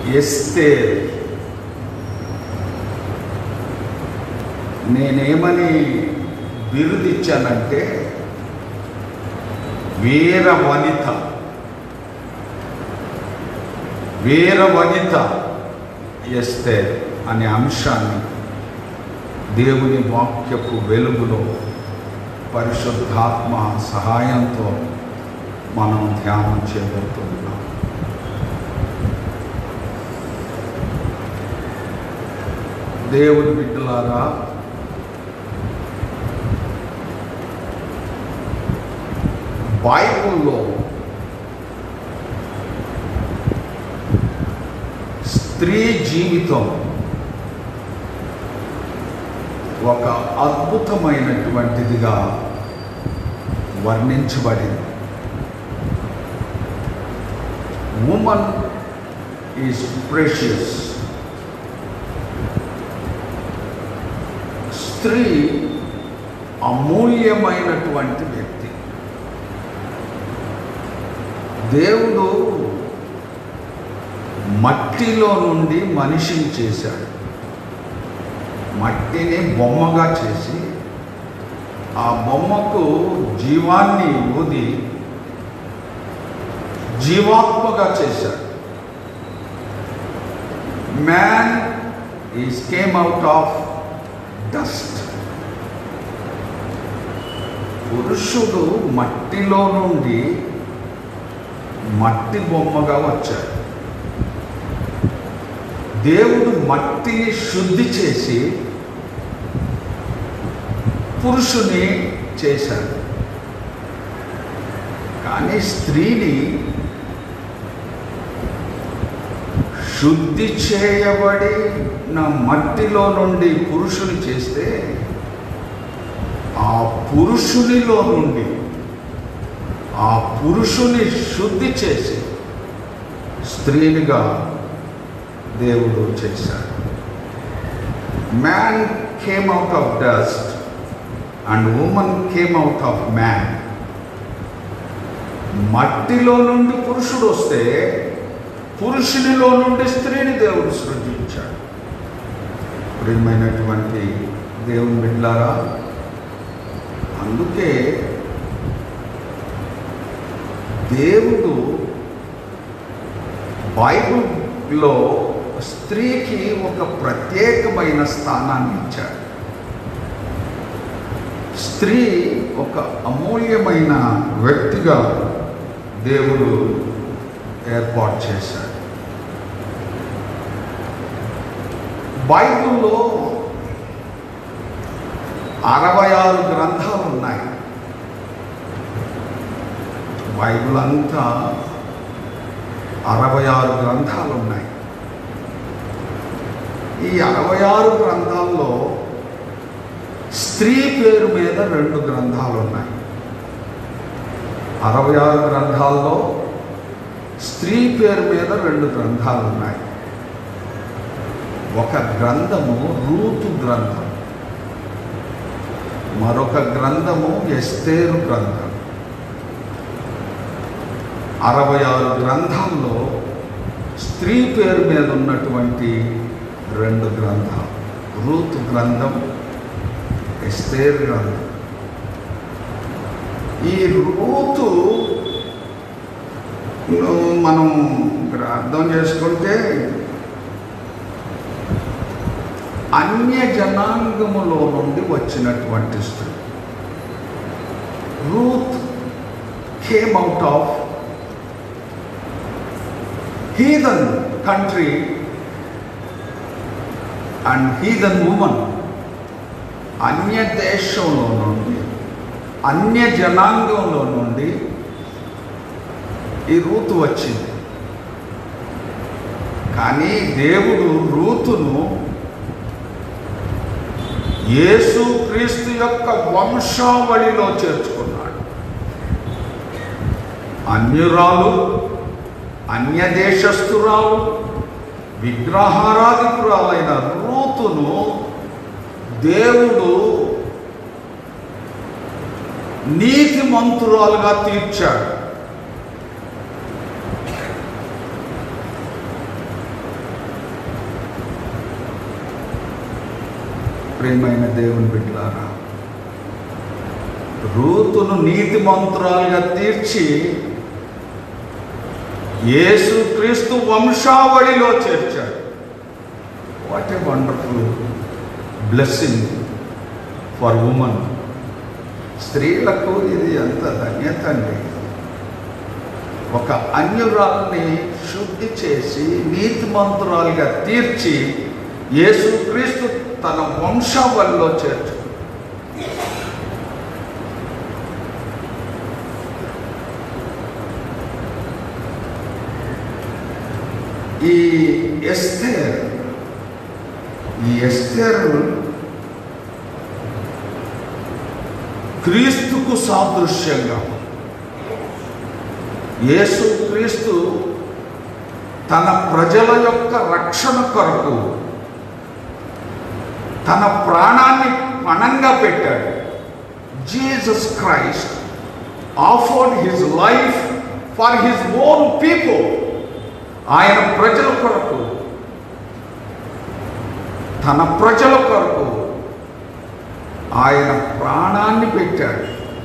ఎస్తే నేనేమని బిరుదిచ్చానంటే వీర వనిత వీర వనిత ఎస్తే అనే అంశాన్ని దేవుని వాక్యపు వెలుగులో పరిశుద్ధాత్మ సహాయంతో మనం ధ్యానం చేయబోతున్నాం దేవుని బిడ్డలారా బైబుల్లో స్త్రీ జీవితం ఒక అద్భుతమైనటువంటిదిగా వర్ణించబడింది ఉమన్ ఈజ్ ప్రెషియస్ స్త్రీ అమూల్యమైనటువంటి వ్యక్తి దేవుడు మట్టిలో నుండి మనిషిని చేశాడు మట్టిని బొమ్మగా చేసి ఆ బొమ్మకు జీవాన్ని ఊది జీవాత్మగా చేశాడు man is came out of dust పురుషుడు మట్టిలో నుండి మట్టి బొమ్మగా వచ్చాడు దేవుడు మట్టిని శుద్ధి చేసి పురుషుని చేశాడు కానీ స్త్రీని శుద్ధి చేయబడి నా మట్టిలో నుండి పురుషుని చేస్తే ఆ పురుషునిలో నుండి ఆ పురుషుని శుద్ధి చేసి స్త్రీనిగా దేవుడు చేశాడు man came out of dust and woman came out of man మట్టిలో నుండి పురుషుడు వస్తే పురుషునిలో నుండి స్త్రీని దేవుడు సృజించాడు ప్రియమైనటువంటి దేవుని బిడ్డారా అందుకే దేవుడు బైబిల్లో స్త్రీకి ఒక ప్రత్యేకమైన స్థానాన్ని ఇచ్చాడు స్త్రీ ఒక అమూల్యమైన వ్యక్తిగా దేవుడు ఏర్పాటు చేశాడు బైబిల్లో అరవై ఆరు గ్రంథాలు ఉన్నాయి బైబిల్ అంతా అరవై ఆరు గ్రంథాలు ఉన్నాయి ఈ అరవై ఆరు గ్రంథాల్లో స్త్రీ పేరు మీద రెండు గ్రంథాలు ఉన్నాయి అరవై ఆరు గ్రంథాల్లో స్త్రీ పేరు మీద రెండు గ్రంథాలు ఉన్నాయి ఒక గ్రంథము రూతు గ్రంథం మరొక గ్రంథము ఎస్తేరు గ్రంథం అరవై ఆరు గ్రంథాల్లో స్త్రీ పేరు మీద ఉన్నటువంటి రెండు గ్రంథాలు రూతు గ్రంథం ఎస్తేర్ గ్రంథం ఈ రూతు మనం ఇక్కడ అర్థం చేసుకుంటే అన్య జనాంగములో నుండి వచ్చినటువంటి స్త్రీ Ruth came out of heathen country and heathen woman అన్య దేశంలో నుండి అన్య జనాంగంలో నుండి ఈ రూతు వచ్చింది కానీ దేవుడు రూతును యేసు క్రీస్తు యొక్క వంశావళిలో చేర్చుకున్నాడు అన్యురాలు అన్య దేశస్థురాలు విగ్రహారాధికురాలైన రూతును దేవుడు నీతిమంతురాలుగా తీర్చాడు ప్రియమైన దేవుని బిడ్డలారా రూతును నీతి మంత్రాలుగా తీర్చి యేసుక్రీస్తు వంశావళిలో చేర్చాడు what a wonderful blessing for woman స్త్రీలకు ఇది ఎంత ధన్యత అండి ఒక అన్యురాల్ని శుద్ధి చేసి నీతి మంత్రాలుగా తీర్చి యేసుక్రీస్తు తన వంశావళిలో చేర్చు ఈ ఎస్తేర్ ఈ ఎస్తేర్ క్రీస్తుకు సాదృశ్యంగా యేసు క్రీస్తు తన ప్రజల యొక్క రక్షణ కొరకు తన ప్రాణాన్ని పణంగా పెట్టాడు Jesus Christ offered his life for his own people ఆయన ప్రజల కొరకు తన ప్రజల కొరకు ఆయన ప్రాణాన్ని పెట్టాడు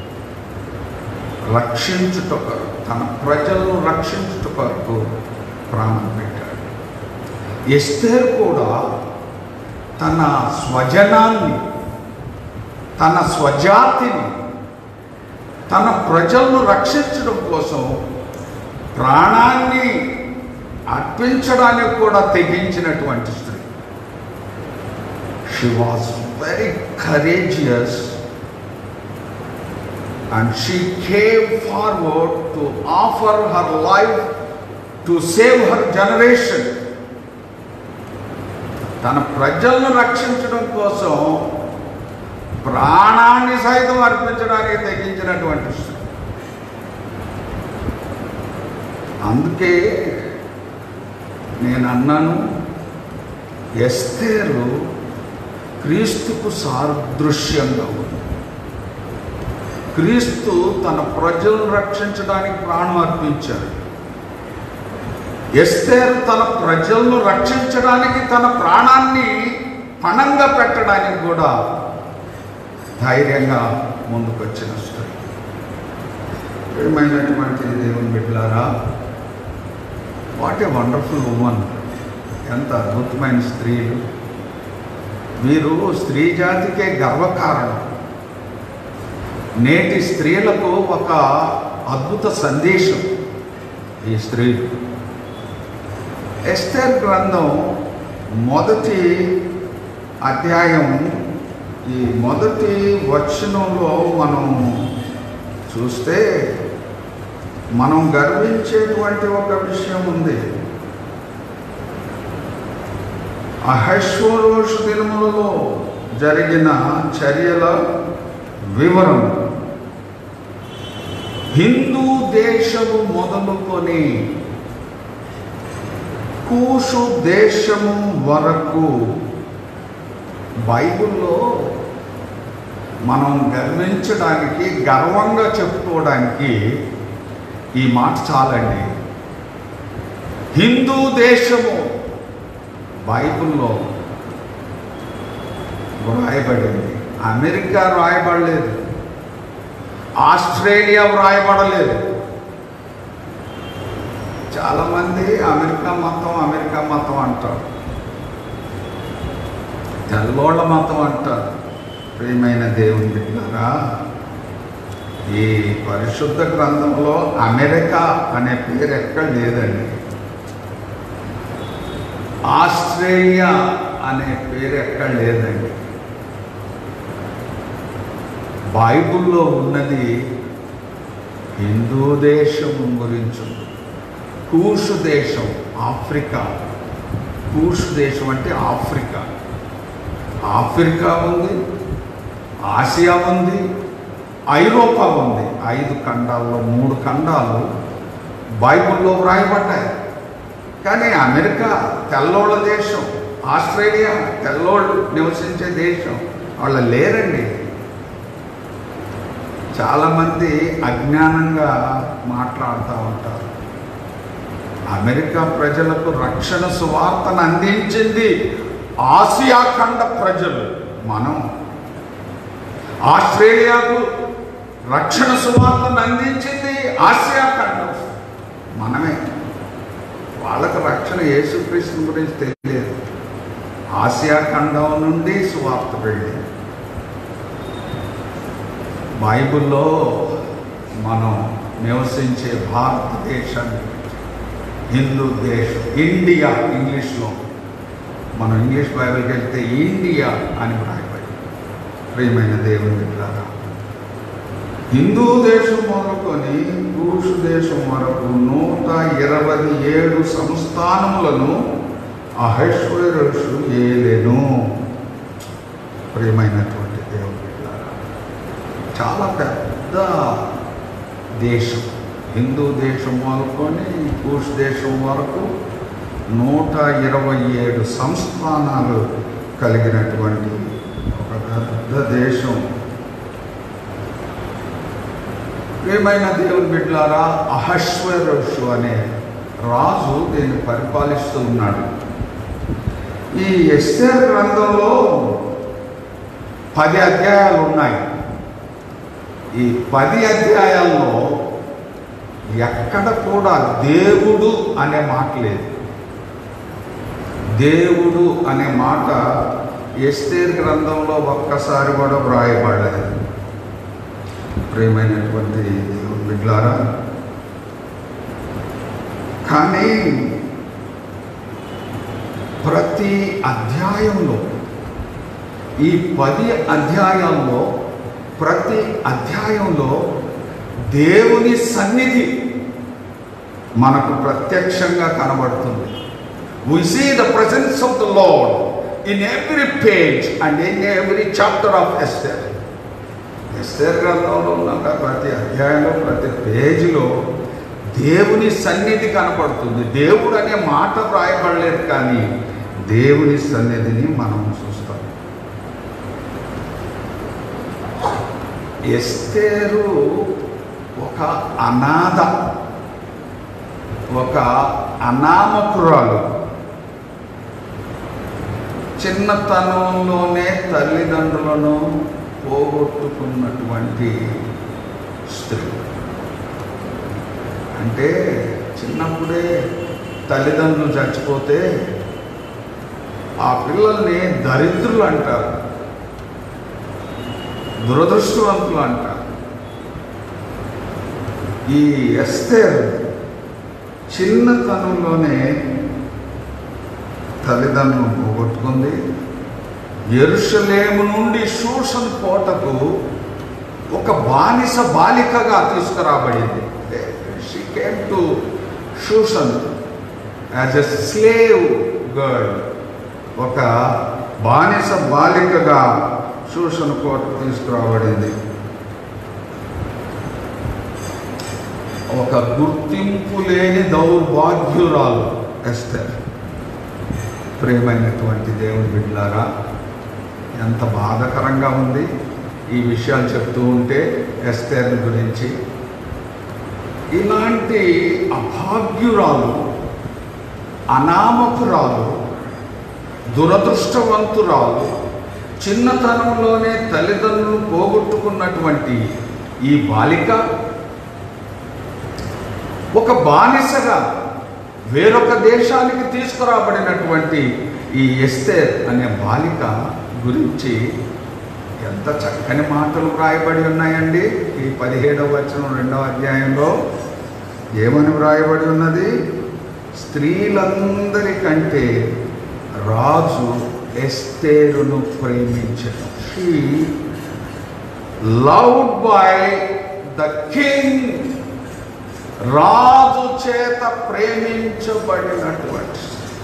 రక్షించుట కొరకు తన ప్రజలను రక్షించుట కొరకు ప్రాణం పెట్టాడు ఎస్తేర్ కూడా తన స్వజనాన్ని తన స్వజాతిని తన ప్రజలను రక్షించడం కోసం ప్రాణాన్ని అర్పించడానికి కూడా తెగించినటువంటి స్త్రీ she was very courageous and she came forward to offer her life to save her generation. తన ప్రజలను రక్షించడం కోసం ప్రాణాన్ని సైతం అర్పించడానికి తెగించినటువంటి స్త్రీ. అందుకే నేను అన్నాను ఎస్తేరు క్రీస్తుకు సాదృశ్యంగా ఉంది క్రీస్తు తన ప్రజలను రక్షించడానికి ప్రాణం అర్పించాడు ఎస్తేరు తన ప్రజలను రక్షించడానికి తన ప్రాణాన్ని పణంగా పెట్టడానికి కూడా ధైర్యంగా ముందుకొచ్చిన స్త్రీ ప్రియమైనటువంటి దేవుని బిడ్డలారా వాట్ ఏ వండర్ఫుల్ ఉమన్ ఎంత అద్భుతమైన స్త్రీలు మీరు స్త్రీ జాతికే గర్వకారణం నేటి స్త్రీలకు ఒక అద్భుత సందేశం ఈ స్త్రీలు ఎస్టర్ గ్రంథం మొదటి అధ్యాయం ఈ మొదటి వచనంలో మనం చూస్తే మనం గర్వించేటువంటి ఒక విషయం ఉంది అహశ్వరోషు దినములలో జరిగిన చర్యల వివరం హిందూ దేశము మొదలుకొని కూషు దేశము వరకు బైబిల్లో మనం గర్వించడానికి గర్వంగా చెప్పుకోవడానికి ఈ మాట చాలండి హిందూ దేశము బైబిల్లో వ్రాయబడింది అమెరికా వ్రాయబడలేదు ఆస్ట్రేలియా వ్రాయబడలేదు చాలామంది అమెరికా మతం అమెరికా మతం అంటారు తెల్లోళ్ళ మతం అంటారు ప్రియమైన దేవుని బిడ్డారా ఈ పరిశుద్ధ గ్రంథంలో అమెరికా అనే పేరు ఎక్కడ లేదండి ఆస్ట్రేలియా అనే పేరు ఎక్కడ లేదండి బైబిల్లో ఉన్నది హిందూ దేశం గురించి ఉంది. కూషు దేశం ఆఫ్రికా కూషు దేశం అంటే ఆఫ్రికా ఆఫ్రికా ఉంది ఆసియా ఉంది ఐరోపా ఉంది ఐదు ఖండాల్లో మూడు ఖండాలు బైబిల్లో వ్రాయబడ్డాయి కానీ అమెరికా తెల్లోళ్ళ దేశం ఆస్ట్రేలియా తెల్లోళ్ళు నివసించే దేశం వాళ్ళ లేరండి చాలామంది అజ్ఞానంగా మాట్లాడుతూ ఉంటారు అమెరికా ప్రజలకు రక్షణ సువార్తను అందించింది ఆసియా ఖండ ప్రజలు మనం ఆస్ట్రేలియాకు రక్షణ సువార్తను అందించింది ఆసియా ఖండం మనమే వాళ్ళకు రక్షణ యేసుక్రీస్తు గురించి తెలియదు ఆసియా ఖండం నుండి సువార్త వెళ్ళింది బైబిల్లో మనం నివసించే భారతదేశాన్ని హిందూ దేశం ఇండియా ఇంగ్లీష్లో మనం ఇంగ్లీష్ బైబిల్కి వెళ్తే ఇండియా అని వ్రాయబడి ప్రియమైన దేవుని బిడ్డలారా హిందూ దేశం మొదలుకొని పురుష దేశం వరకు నూట ఇరవై ఏడు సంస్థానములను అహైశ్వర్యుషు ఏలేను ప్రియమైనటువంటి దేవుని బిడ్డలారా చాలా పెద్ద దేశం హిందూ దేశం మొదలుకొని పురుష దేశం వరకు నూట ఇరవై ఏడు సంస్థానాలు కలిగినటువంటి ఒక పెద్ద దేశం ప్రియమైన దేవుని బిడ్డలారా అహశ్వరుషు అనే రాజు దీన్ని పరిపాలిస్తూ ఉన్నాడు ఈ ఎస్టర్ గ్రంథంలో పది అధ్యాయాలు ఉన్నాయి ఈ పది అధ్యాయాల్లో ఎక్కడ కూడా దేవుడు అనే మాట లేదు దేవుడు అనే మాట ఎస్తేర్ గ్రంథంలో ఒక్కసారి కూడా వ్రాయబడలేదు ప్రేమైనటువంటి దేవుని బిడ్లారా కానీ ప్రతి అధ్యాయంలో ఈ పది అధ్యాయాల్లో ప్రతి అధ్యాయంలో దేవుని సన్నిధి మనకు ప్రత్యక్షంగా కనబడుతుంది we see the presence of the Lord in every page and in every chapter of Esther Esther గ్రంథంలో ఉన్న ప్రతి అధ్యాయంలో ప్రతి పేజీలో దేవుని సన్నిధి కనపడుతుంది దేవుడు అనే మాట వ్రాయబడలేదు కానీ దేవుని సన్నిధిని మనం చూస్తాం ఎస్తేరు ఒక అనాథ ఒక అనామకురాలు చిన్నతనంలోనే తల్లిదండ్రులను పోగొట్టుకున్నటువంటి స్త్రీ అంటే చిన్నప్పుడే తల్లిదండ్రులు చచ్చిపోతే ఆ పిల్లల్ని దరిద్రులు అంటారు దురదృష్టవంతులు అంటారు ఈ ఎస్తేర్ చిన్నతనంలోనే తల్లిదండ్రులను పోగొట్టుకుంది ఎరుషలేము నుండి శూషన్ కోటకు ఒక బానిస బాలికగా తీసుకురాబడింది she came to Shushan as a slave girl ఒక బానిస బాలికగా శూషన్ కోటకు తీసుకురాబడింది ఒక గుర్తింపు లేని దౌర్భాగ్యురాలు ఎస్తర్ ప్రేమైనటువంటి దేవుని బిడ్డలారా ఎంత బాధకరంగా ఉంది ఈ విషయాలు చెప్తూ ఉంటే ఎస్తేర్ గురించి ఇలాంటి అభాగ్యురాలు అనామకురాలు దురదృష్టవంతురాలు చిన్నతనంలోనే తల్లిదండ్రులు పోగొట్టుకున్నటువంటి ఈ బాలిక ఒక బానిసగా వేరొక దేశానికి తీసుకురాబడినటువంటి ఈ ఎస్తేర్ అనే బాలిక గురించి ఎంత చక్కని మాటలు వ్రాయబడి ఉన్నాయండి ఈ పదిహేడవ వచనం రెండవ అధ్యాయంలో ఏమని వ్రాయబడి ఉన్నది స్త్రీలందరికంటే రాజు ఎస్తేరును ప్రేమించను she loved by the king రాజు చేత ప్రేమించబడినటువంటి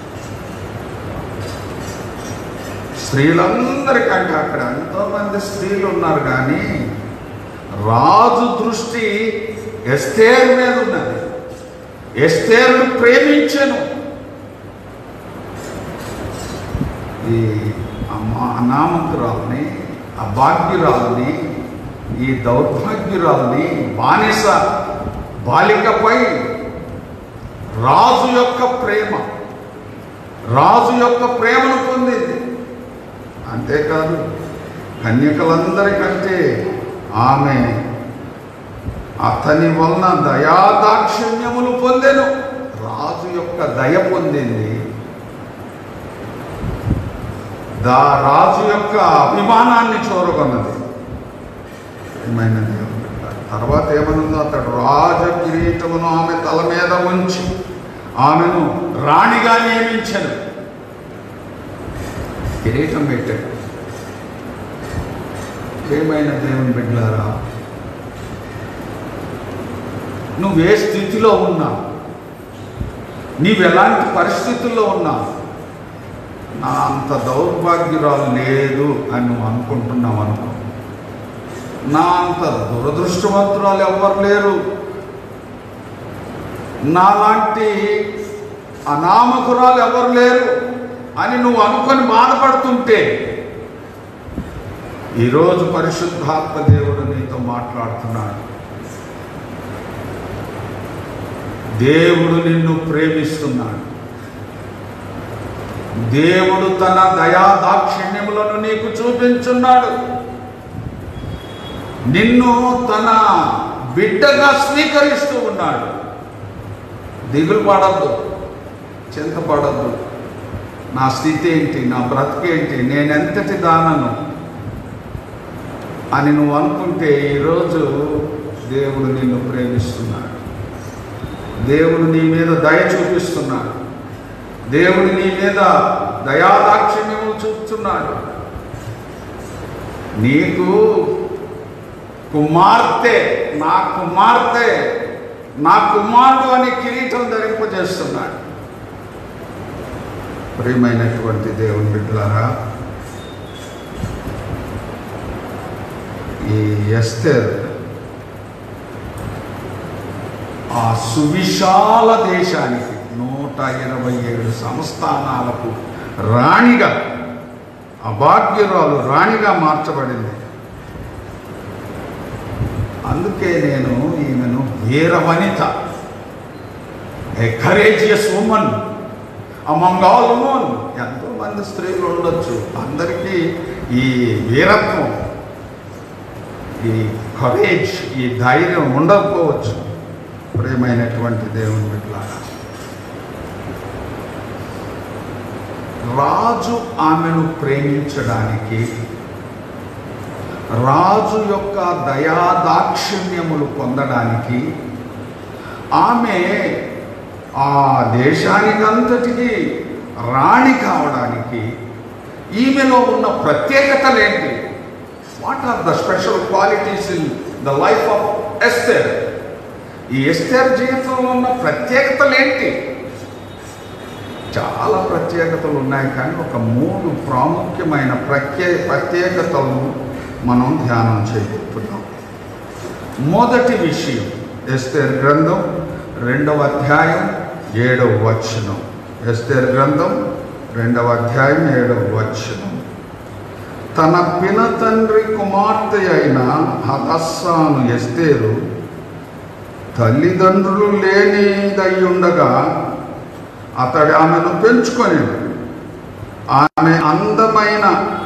స్త్రీలందరికంటే అక్కడ ఎంతోమంది స్త్రీలు ఉన్నారు కానీ రాజు దృష్టి ఎస్తేర్ మీద ఉన్నది ఎస్తేరును ప్రేమించను ఈ అమ్మా అనామకురాల్ని అభాగ్యురాల్ని ఈ దౌర్భాగ్యురాల్ని బానిస బాలికపై రాజు యొక్క ప్రేమ రాజు యొక్క ప్రేమను పొందింది అంతేకాదు కన్యకలందరికంటే ఆమె అతని వలన దయాదాక్షిణ్యములు పొందెను రాజు యొక్క దయ పొందింది దా రాజు యొక్క అభిమానాన్ని చూరగొన్నది ఏమైనా దేవుని బిడ్డ. తర్వాత ఏమనుందో అతడు రాజ కిరీటమును ఆమె తల మీద ఉంచి ఆమెను రాణిగా నియమించను కిరీటం పెట్టాడు ఏమైనా దేవుని బిడ్డలారా నువ్వు ఏ స్థితిలో ఉన్నా నీవు ఎలాంటి పరిస్థితుల్లో ఉన్నా నా అంత దౌర్భాగ్యురాలు లేదు అని నువ్వు అనుకుంటున్నావు అనుకో నా అంత దురదృష్టవంతురాలు ఎవ్వరు లేరు నాలాంటి అనామకురాలు ఎవరు లేరు అని నువ్వు అనుకొని బాధపడుతుంటే ఈరోజు పరిశుద్ధాత్మ దేవుడు నీతో మాట్లాడుతున్నాడు దేవుడు నిన్ను ప్రేమిస్తున్నాడు దేవుడు తన దయా దాక్షిణ్యములను నీకు చూపించున్నాడు నిన్ను తన బిడ్డగా స్వీకరిస్తూ ఉన్నాడు దిగులు పడద్దు చింతపడద్దు నా స్థితి ఏంటి నా బ్రతికేంటి నేనెంతటి దానను అని నువ్వు అనుకుంటే ఈరోజు దేవుడు నిన్ను ప్రేమిస్తున్నాడు దేవుడు నీ మీద దయ చూపిస్తున్నాడు దేవుడు నీ మీద దయాదాక్షిణ్యము చూపుతున్నాడు నీకు కుమార్తె నా కుమార్తె నా కుమారుడు అని కిరీటం ధరింపజేస్తున్నాడు ప్రియమైనటువంటి దేవుని బిడ్డలారా ఈ ఎస్తేర్ ఆ సువిశాల దేశానికి నూట ఇరవై ఏడు సంస్థానాలకు రాణిగా అభాగ్యురాలు రాణిగా మార్చబడింది అందుకే నేను ఈమెను వీర వనిత a courageous woman among all woman ఎంతో మంది స్త్రీలు ఉండొచ్చు అందరికీ ఈ వీరత్వం ఈ కరేజ్ ఈ ధైర్యం ఉండకపోవచ్చు ప్రియమైనటువంటి దేవుని బిడ్డలారా రాజు ఆమెను ప్రేమించడానికి రాజు యొక్క దయాదాక్షిణ్యములు పొందడానికి ఆమె ఆ దేశానికంతటికి రాణి కావడానికి ఈమెలో ఉన్న ప్రత్యేకతలేంటి what are the special qualities in the life of Esther ఈ ఎస్తేర్ జీవితంలో ఉన్న ప్రత్యేకతలేంటి చాలా ప్రత్యేకతలు ఉన్నాయి కానీ ఒక మూడు ప్రాముఖ్యమైన ప్రత్యే ప్రత్యేకతలను మనం ధ్యానం చేయబోతున్నాం మొదటి విషయం ఎస్తేర్ గ్రంథం రెండవ అధ్యాయం ఏడవ వచనం ఎస్తేర్ గ్రంథం రెండవ అధ్యాయం ఏడవ వచనం తన పిన తండ్రి కుమార్తె అయిన హదస్సాను ఎస్తేరు తల్లిదండ్రులు లేనిదయ్యుండగా అతడు ఆమెను పెంచుకొని ఆమె అందమైన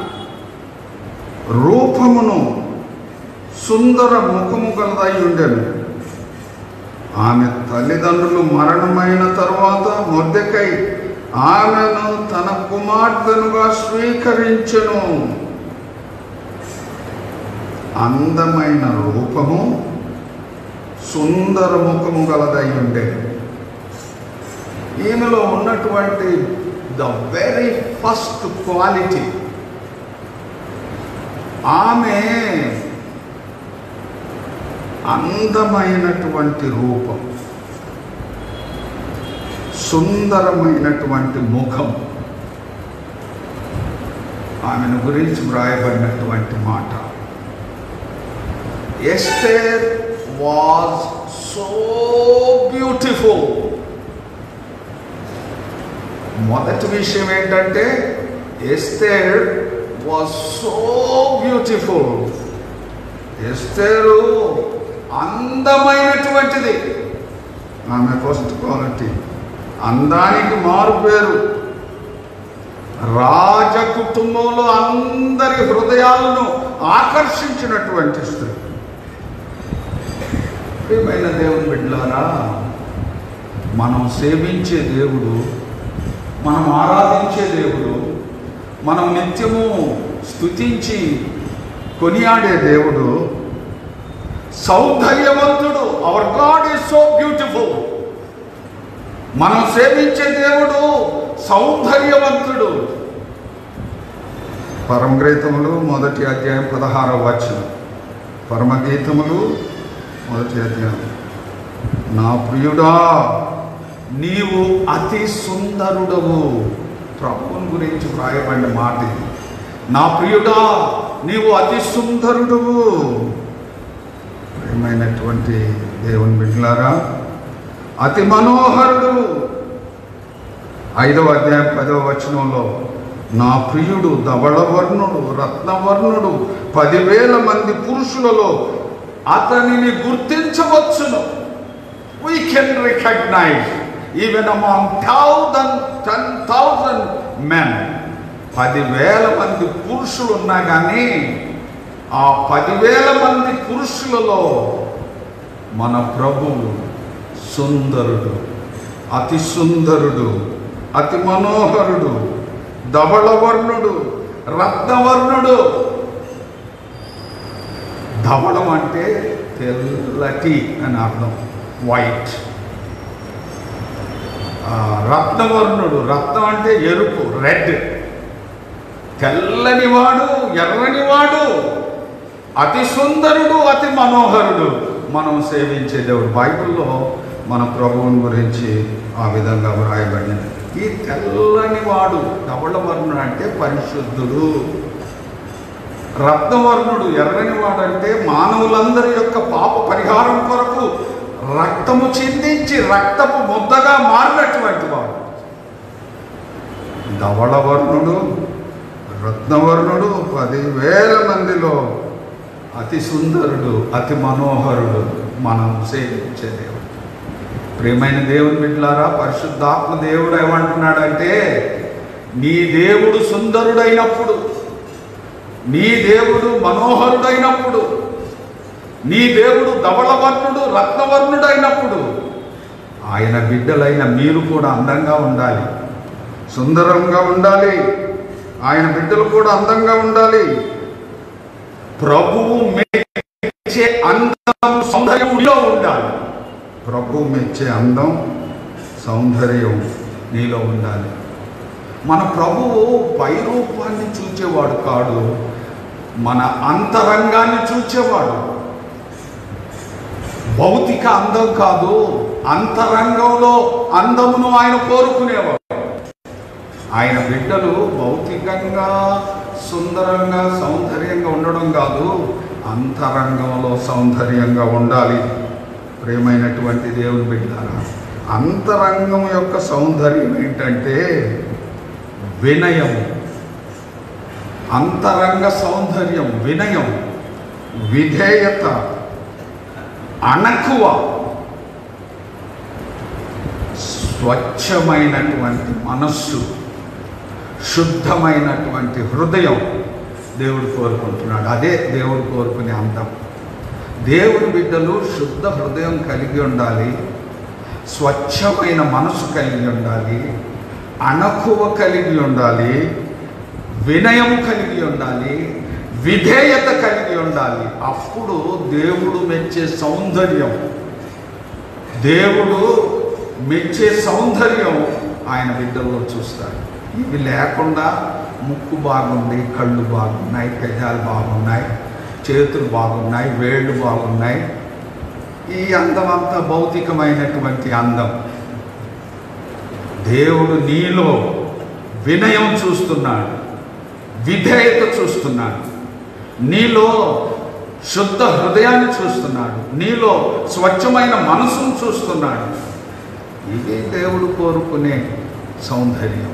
రూపమును సుందర ముఖము గలదై ఉండెను ఆమె తల్లిదండ్రులు మరణమైన తరువాత మొద్దెకై ఆమెను తన కుమార్తెనుగా స్వీకరించెను అందమైన రూపము సుందర ముఖము గలదై ఉండే ఈమెలో ఉన్నటువంటి ద వెరీ ఫస్ట్ క్వాలిటీ ఆమె అందమైనటువంటి రూపం సుందరమైనటువంటి ముఖం ఆమెను గురించి వ్రాయబడినటువంటి మాట ఎస్టేర్ వాజ్ సో బ్యూటిఫుల్ మొదటి విషయం ఏంటంటే Esther was so beautiful Esther అందమైనటువంటిది ఆమె ఫస్ట్ క్వాలిటీ అందానికి మారు పేరు రాజ కుటుంబంలో అందరి హృదయాలను ఆకర్షించినటువంటి స్త్రీ ప్రియమైన దేవుని బిడ్డలారా మనం సేవించే దేవుడు మనం ఆరాధించే దేవుడు మనం నిత్యము స్తుతించి కొనియాడే దేవుడు సౌందర్యవంతుడు our God is so beautiful మనం సేవించే దేవుడు సౌందర్యవంతుడు పరమగీతములు మొదటి అధ్యాయం పదహారవ వచనం పరమగీతములు మొదటి అధ్యాయం నా ప్రియుడా నీవు అతి సుందరుడవు ప్రభువుని గురించి వ్రాయబడిన మాట ఇది నా ప్రియుడా నీవు అతి సుందరుడవు ప్రియమైనటువంటి దేవుని బిడ్డలారా అతి మనోహరుడు ఐదవ అధ్యాయం పదవ వచనంలో నా ప్రియుడు ధవళవర్ణుడు రత్నవర్ణుడు పదివేల మంది పురుషులలో అతనిని గుర్తించవచ్చును we can recognise even among thousand ten thousand men పదివేల మంది పురుషులు ఉన్నా కానీ ఆ పదివేల మంది పురుషులలో మన ప్రభువు సుందరుడు అతి సుందరుడు అతి మనోహరుడు ధవళవర్ణుడు రత్నవర్ణుడు ధవళం అంటే తెల్లటి అని అర్థం వైట్ ఆ, రత్నవర్ణుడు రత్నం అంటే ఎరుపు రెడ్ తెల్లనివాడు ఎర్రనివాడు అతి సుందరుడు అతి మనోహరుడు మనం సేవించే దేవుడు బైబిల్లో మన ప్రభువుని గురించి ఆ విధంగా వ్రాయబడినది ఈ తెల్లనివాడు ధవళవర్ణుడు అంటే పరిశుద్ధుడు రత్నవర్ణుడు ఎర్రనివాడు అంటే మానవులందరి యొక్క పాప పరిహారం కొరకు రక్తము చిందించి రక్తపు ముద్దగా మారినటువంటి వాడు ధవళవర్ణుడు రత్నవర్ణుడు పదివేల మందిలో అతి సుందరుడు అతి మనోహరుడు మనం సేవించే దేవుడు ప్రియమైన దేవుని బిడ్డలారా పరిశుద్ధాత్మ దేవుడు ఏమంటున్నాడంటే నీ దేవుడు సుందరుడైనప్పుడు నీ దేవుడు మనోహరుడైనప్పుడు నీ దేవుడు ధవళవర్ణుడు రత్నవర్ణుడైనప్పుడు ఆయన బిడ్డలైన మీరు కూడా అందంగా ఉండాలి సుందరంగా ఉండాలి ఆయన బిడ్డలు కూడా అందంగా ఉండాలి ప్రభువు మెచ్చే అందం సౌందర్యంలో ఉండాలి ప్రభువు మెచ్చే అందం సౌందర్యం నీలో ఉండాలి మన ప్రభువు పైరూపాన్ని చూచేవాడు కాడు మన అంతరంగాన్ని చూచేవాడు భౌతిక అందం కాదు అంతరంగంలో అందమును ఆయన కోరుకునేవాడు ఆయన బిడ్డలు భౌతికంగా సుందరంగా సౌందర్యంగా ఉండడం కాదు అంతరంగంలో సౌందర్యంగా ఉండాలి ప్రేమైనటువంటి దేవుని బిడ్డారా అంతరంగం యొక్క సౌందర్యం ఏంటంటే వినయం అంతరంగ సౌందర్యం వినయం విధేయత అణకువ స్వచ్ఛమైనటువంటి మనస్సు శుద్ధమైనటువంటి హృదయం దేవుడు కోరుకుంటున్నాడు అదే దేవుడు కోరుకునే అందం దేవుని బిడ్డలు శుద్ధ హృదయం కలిగి ఉండాలి స్వచ్ఛమైన మనసు కలిగి ఉండాలి అణకువ కలిగి ఉండాలి వినయం కలిగి ఉండాలి విధేయత కలిగి ఉండాలి అప్పుడు దేవుడు మెచ్చే సౌందర్యం దేవుడు మెచ్చే సౌందర్యం ఆయన బిడ్డల్లో చూస్తాడు ఇవి లేకుండా ముక్కు బాగుంది కళ్ళు బాగున్నాయి పెదాలు బాగున్నాయి చేతులు బాగున్నాయి వేళ్ళు బాగున్నాయి ఈ అందం అంతా భౌతికమైనటువంటి అందం దేవుడు నీలో వినయం చూస్తున్నాడు విధేయత చూస్తున్నాడు నీలో శుద్ధ హృదయాన్ని చూస్తున్నాడు నీలో స్వచ్ఛమైన మనసును చూస్తున్నాడు ఇదే దేవుడు కోరుకునే సౌందర్యం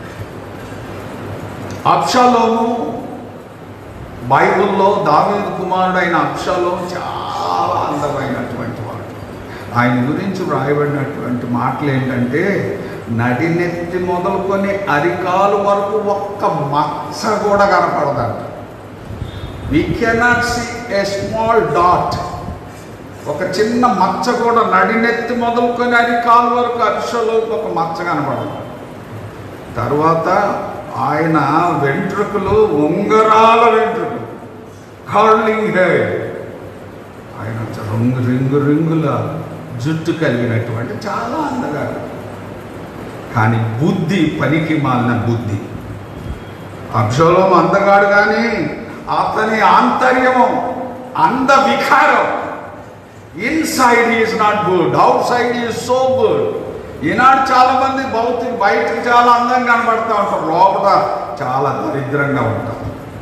అప్షాలోము బైబిల్లో దావీదు కుమారుడైన అప్షాలో చాలా అందమైనటువంటి వాడు ఆయన గురించి వ్రాయబడినటువంటి మాటలు ఏంటంటే నడినెత్తి మొదలుకొని అరికాలు వరకు ఒక్క మచ్చ కూడా కనపడదంట we cannot see a small dot ఒక చిన్న మచ్చ కూడా నడినెత్తి మొదలుకొని అరికాలు వరకు అరిసెలో ఒక మచ్చ కనపడదు తర్వాత ఆయన వెంట్రుకలు ఉంగరాల వెంట్రుకలు కర్లింగ్ హెయిర్ ఆయన రింగు రింగు రింగుల జుట్టు కలిగినటువంటి చాలా అందగాడు కానీ బుద్ధి పనికి మాలిన బుద్ధి అబ్షోలం అందగాడు కానీ అతని ఆంతర్యము అంద వికారం inside is not good outside is so good ఈనాడు చాలా మంది భౌతిక బయటకు చాలా అందంగా కనబడతా ఉంటారు లోపల చాలా దరిద్రంగా ఉంటారు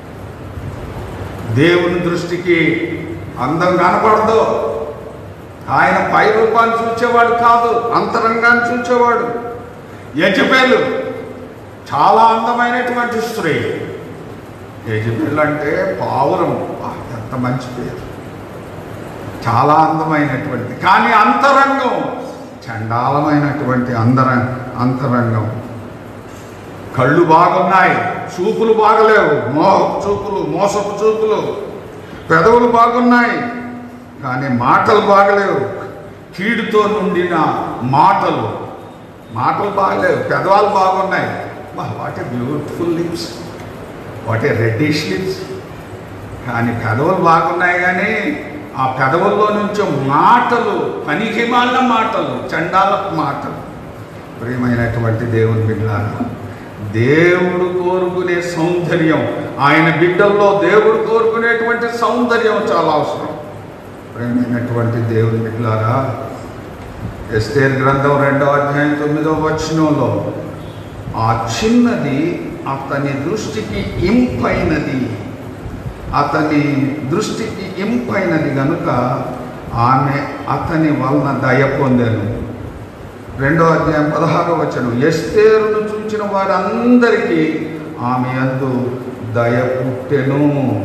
దేవుని దృష్టికి అందం కనపడదు ఆయన పై రూపాన్ని చూచేవాడు కాదు అంతరంగాన్ని చూచేవాడు యజబేలు చాలా అందమైనటువంటి స్త్రీ యజబేలు అంటే పావురం ఆ, ఎంత మంచి పేరు చాలా అందమైనటువంటిది కానీ అంతరంగం చండాలమైనటువంటి అందర అంతరంగం కళ్ళు బాగున్నాయి చూపులు బాగలేవు మోహపు చూపులు మోసపు చూపులు పెదవులు బాగున్నాయి కానీ మాటలు బాగలేవు కీడుతో నుండిన మాటలు మాటలు బాగలేవు పెదవాలు బాగున్నాయి what a beautiful lips what a reddish lips కానీ పెదవులు బాగున్నాయి కానీ ఆ పెదవుల్లో నుంచి మాటలు పనికి మాలిన మాటలు చండాలపు మాటలు ప్రియమైనటువంటి దేవుని బిడ్డలారా దేవుడు కోరుకునే సౌందర్యం ఆయన బిడ్డల్లో దేవుడు కోరుకునేటువంటి సౌందర్యం చాలా అవసరం ప్రియమైనటువంటి దేవుని బిడ్డలారా ఎస్తేర్ గ్రంథం రెండవ అధ్యాయం తొమ్మిదవ వచనంలో ఆ చిన్నది అతని దృష్టికి ఇంపైనది అతని దృష్టికి ఇంపైనది గనుక ఆమె అతని వలన దయ పొందాను రెండో అధ్యాయం పదహారో వచనం ఎస్తేరును చూచిన వారందరికీ ఆమె అందు దయ పుట్టెను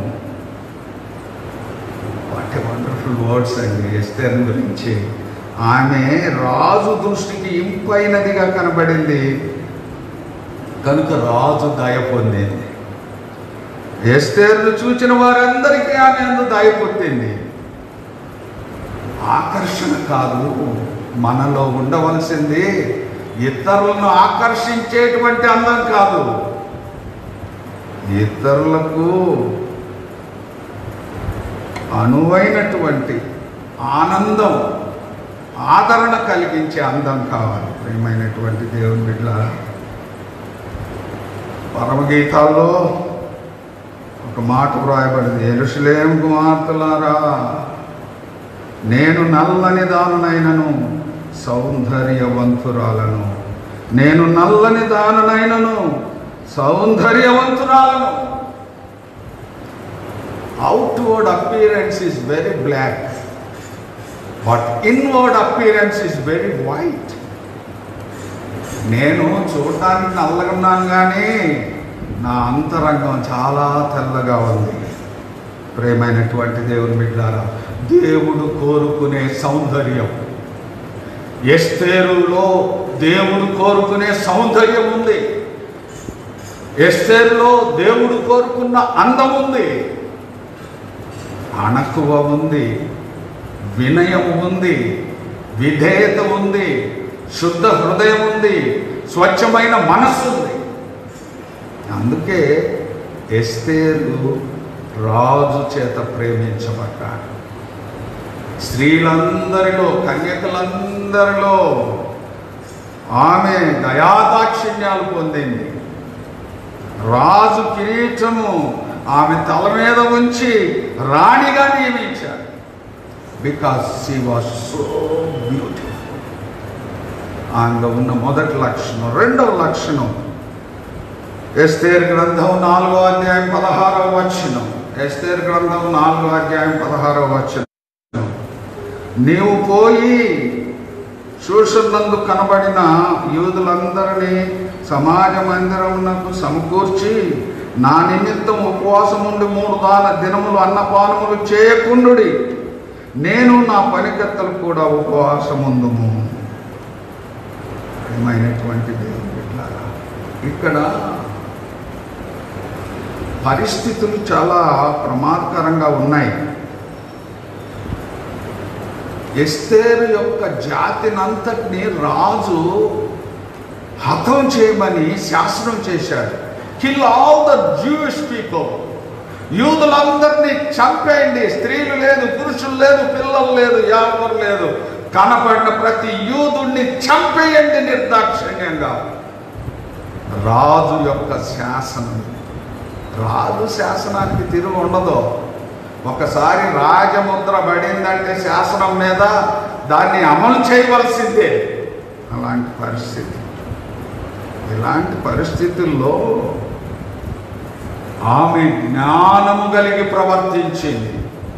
వాట్ వండర్ఫుల్ వర్డ్స్ అండి ఎస్తేర్ గురించి ఆమె రాజు దృష్టికి ఇంపైనదిగా కనబడింది కనుక రాజు దయ పొందింది ఎస్తేర్ను చూచిన వారందరికీ ఆమె అందు దయ పుట్టింది ఆకర్షణ కాదు మనలో ఉండవలసింది ఇతరులను ఆకర్షించేటువంటి అందం కాదు ఇతరులకు అనువైనటువంటి ఆనందం ఆదరణ కలిగించే అందం కావాలి ప్రియమైనటువంటి దేవుని బిడ్డ పరమగీతాల్లో ఒక మాట వ్రాయబడింది ఎరుషులేం కుమార్తెలారా నేను నల్లని దానునైనను సౌందర్యవంతురాలను నేను నల్లని దానునైనను సౌందర్యవంతురాలను outward appearance is very black but inward appearance is very white నేను చూడటానికి నల్లగా ఉన్నాను కానీ నా అంతరంగం చాలా తెల్లగా ఉంది ప్రేమైనటువంటి దేవుని బిడ్డారా దేవుడు కోరుకునే సౌందర్యం ఎస్తేరులో దేవుడు కోరుకునే సౌందర్యం ఉంది ఎస్తేరులో దేవుడు కోరుకున్న అందం ఉంది అణకువ ఉంది వినయం ఉంది విధేయత ఉంది శుద్ధ హృదయం ఉంది స్వచ్ఛమైన మనస్సు ఉంది అందుకే ఎస్తేరు రాజు చేత ప్రేమించబడ్డాడు స్త్రీలందరిలో కన్యకలందరిలో ఆమె దయాదాక్షిణ్యాలు పొందింది రాజు కిరీటము ఆమె తల మీద ఉంచి రాణిగా నియమించారు because she was so beautiful ఆమెలో ఉన్న మొదటి లక్షణం రెండవ లక్షణం ఎస్తేర్ గ్రంథం నాలుగో అధ్యాయం పదహారవ వచనం ఎస్తేర్ గ్రంథం నాలుగో అధ్యాయం పదహారవ వచనం నీవు పోయి శూషన్నందు కనబడిన యూదులందరినీ సమాజ మందిరమునకు సమకూర్చి నా నిమిత్తం ఉపవాసం ఉండి మూడు దాన దినములు అన్నపానములు చేయకుండుడి నేను నా పనికత్తలు కూడా ఉపవాసముందుము ప్రియమైనటువంటి దేవుని బిడ్డలారా ఇక్కడ పరిస్థితులు చాలా ప్రమాదకరంగా ఉన్నాయి ఎస్తేరు యొక్క జాతినంతటిని రాజు హతం చేయమని శాసనం చేశాడు kill all the Jewish people యూదులందరినీ చంపేయండి స్త్రీలు లేదు పురుషులు లేదు పిల్లలు లేదు ఎవరు లేదు కనపడిన ప్రతి యూదుణ్ణి చంపేయండి నిర్దాక్షిణ్యంగా రాజు యొక్క శాసనం రాజు శాసనానికి తిరుగు ఉండదు ఒకసారి రాజముద్ర పడిందంటే శాసనం మీద దాన్ని అమలు చేయవలసిందే అలాంటి పరిస్థితి ఇలాంటి పరిస్థితుల్లో ఆమె జ్ఞానము కలిగి ప్రవర్తించింది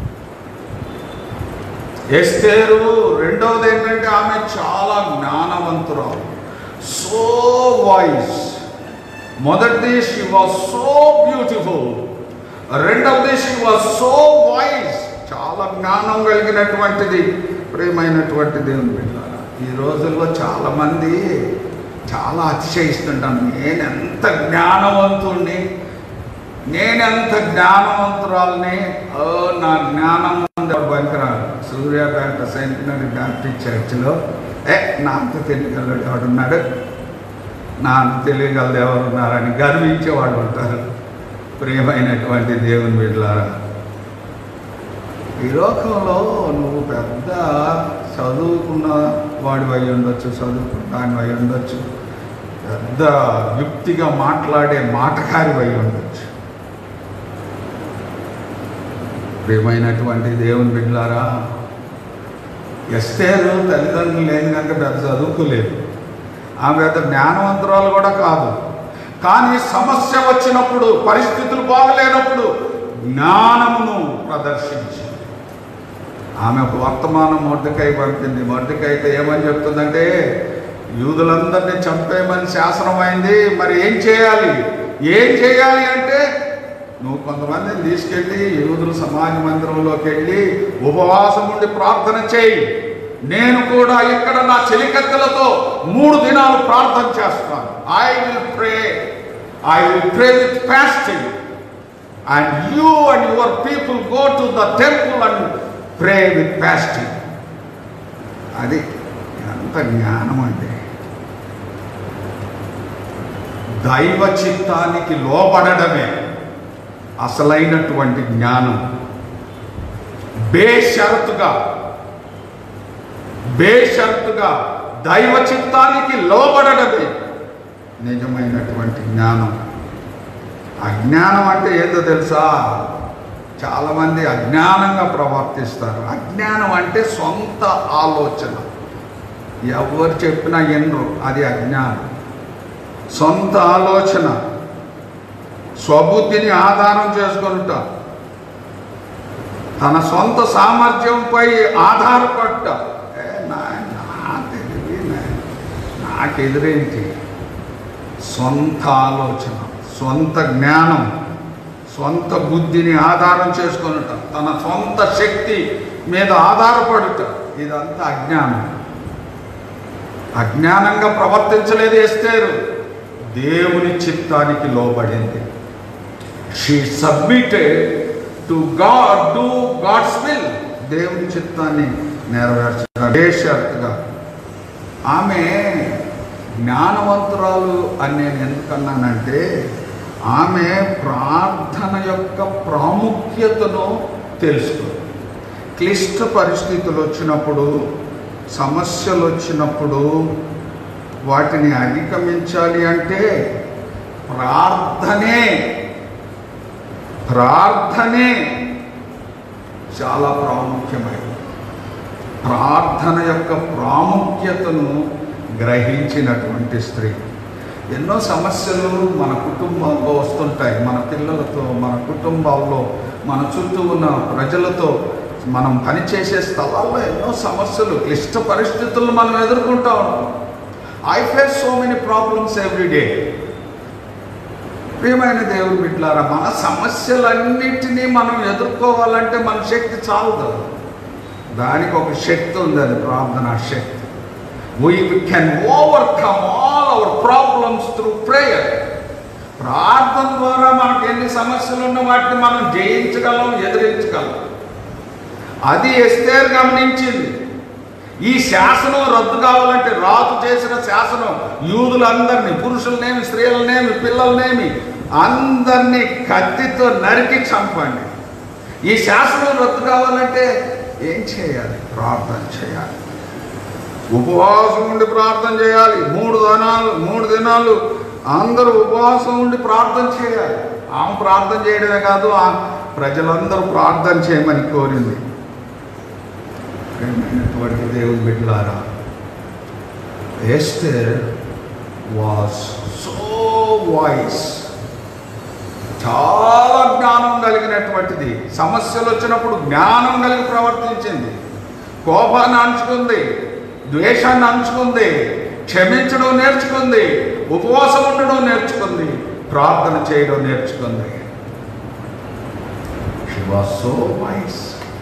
ఎస్తేరు రెండవది ఏంటంటే ఆమె చాలా జ్ఞానవంతురాలు సో వాయిస్ మొదటిది షీ వాజ్ సో బ్యూటిఫుల్ రెండవది షీ వాజ్ సో వాయిస్ చాలా జ్ఞానం కలిగినటువంటిది ప్రేమైనటువంటి దేవుని బిడ్డారా ఈ రోజుల్లో చాలామంది చాలా అతిశయిస్తుంటాను నేను ఎంత జ్ఞానవంతుణ్ణి నేనెంత జ్ఞానవంతురాల్ని ఓ నా జ్ఞానం బంకరాలు సూర్యాపేట సెంటినరీ బ్యాప్టిస్ట్ చర్చిలో ఏ నా అంత తెలియగలడు ఎవడున్నాడు నా అంత తెలియగలదు ఎవరున్నారని గర్వించేవాడు ఉంటారు ప్రియమైనటువంటి దేవుని బిడ్డలారా ఈ లోకంలో నువ్వు పెద్ద చదువుకున్న వాడి అయి ఉండొచ్చు చదువుకున్న అయి ఉండొచ్చు పెద్ద యుక్తిగా మాట్లాడే మాటకారి అయి ఉండొచ్చు ప్రియమైనటువంటి దేవుని బిడ్డలారా ఎస్తేరు తల్లిదండ్రులు లేని కనుక పెద్ద చదువుకోలేదు ఆమె పెద్ద జ్ఞానవంతురాలు కూడా కాదు కానీ సమస్య వచ్చినప్పుడు పరిస్థితులు బాగలేనప్పుడు జ్ఞానమును ప్రదర్శించింది ఆమె ఒక వర్తమానం మొడ్డకాయ పంపింది మొడ్డకాయతో ఏమని చెప్తుందంటే యూదులందరినీ చంపేయమని శాసనం అయింది మరి ఏం చేయాలి ఏం చేయాలి అంటే నువ్వు కొంతమందిని తీసుకెళ్ళి యూదుల సమాజ మందిరంలోకి వెళ్ళి ఉపవాసం ఉండి ప్రార్థన చేయి నేను కూడా ఇక్కడ నా చెలికత్తెలతో మూడు దినాలు ప్రార్థన చేస్తాను I will pray I will pray with fasting and you and your people go to the temple and pray with fasting అది ఎంత జ్ఞానం అండి దైవ చిత్తానికి లోపడడమే అసలైనటువంటి జ్ఞానం బేషరతుగా బేషరతుగా దైవ చిత్తానికి లోబడడమే నిజమైనటువంటి జ్ఞానం అజ్ఞానం అంటే ఏందో తెలుసా చాలామంది అజ్ఞానంగా ప్రవర్తిస్తారు అజ్ఞానం అంటే సొంత ఆలోచన ఎవరు చెప్పినా ఎన్నో అది అజ్ఞానం సొంత ఆలోచన స్వబుద్ధిని ఆధారం చేసుకొనుట తన సొంత సామర్థ్యంపై ఆధారపడ్డ ఏ నా నా తెలివి నా- నాకెదురేంటి సొంత ఆలోచన సొంత జ్ఞానం సొంత బుద్ధిని ఆధారం చేసుకొనుట తన సొంత శక్తి మీద ఆధారపడుట ఇదంతా అజ్ఞానం అజ్ఞానంగా ప్రవర్తించలేదు ఎస్తేరు దేవుని చిత్తానికి లోబడింది she submitted to God do God's will దేవుని చిత్తాన్ని నెరవేర్చగా ఆమె జ్ఞానవంతురాలు అని నేను ఎందుకన్నానంటే ఆమె ప్రార్థన యొక్క ప్రాముఖ్యతను తెలుసుకో క్లిష్ట పరిస్థితులు వచ్చినప్పుడు సమస్యలు వచ్చినప్పుడు వాటిని అధిగమించాలి అంటే ప్రార్థనే ప్రార్థనే చాలా ప్రాముఖ్యమైనది ప్రార్థన యొక్క ప్రాముఖ్యతను గ్రహించినటువంటి స్త్రీ ఎన్నో సమస్యలు మన కుటుంబంలో వస్తుంటాయి మన పిల్లలతో మన కుటుంబాల్లో మన చుట్టూ ఉన్న ప్రజలతో మనం పనిచేసే స్థలాల్లో ఎన్నో సమస్యలు క్లిష్ట పరిస్థితులను మనం ఎదుర్కొంటా ఉంటాం I face so many problems every day ప్రియమైన దేవుడు బిడ్లారా మన సమస్యలన్నిటినీ మనం ఎదుర్కోవాలంటే మన శక్తి చాలదు దానికి ఒక శక్తి ఉంది అది ప్రార్థన శక్తి we can overcome all our problems through prayer ప్రార్థన ద్వారా మనకు ఎన్ని సమస్యలు ఉన్న వాటిని మనం జయించగలం ఎదిరించగలం అది ఎస్తేర్ గమనించింది ఈ శాసనం రద్దు కావాలంటే రాజు చేసిన శాసనం యూదులందరినీ పురుషులనేమి స్త్రీలనేమి పిల్లలనేమి అందరినీ కత్తితో నరికి చంపండి ఈ శాసనం రద్దు కావాలంటే ఏం చేయాలి ప్రార్థన చేయాలి ఉపవాసం ఉండి ప్రార్థన చేయాలి మూడు దినాలు మూడు దినాలు అందరూ ఉపవాసం ఉండి ప్రార్థన చేయాలి ఆమె ప్రార్థన చేయడమే కాదు ఆ ప్రజలందరూ ప్రార్థన చేయమని కోరింది ప్రియమైనటువంటి దేవుని బిడ్డలారా ఎస్టర్ వాస్ సో వాయిస్ చాలా జ్ఞానం కలిగినటువంటిది సమస్యలు వచ్చినప్పుడు జ్ఞానం కలిగి ప్రవర్తించింది కోపాన్ని అంచుకుంది ద్వేషాన్ని అంచుకుంది క్షమించడం నేర్చుకుంది ఉపవాసం ఉండడం నేర్చుకుంది ప్రార్థన చేయడం నేర్చుకుంది షీ వాస్ సో వైస్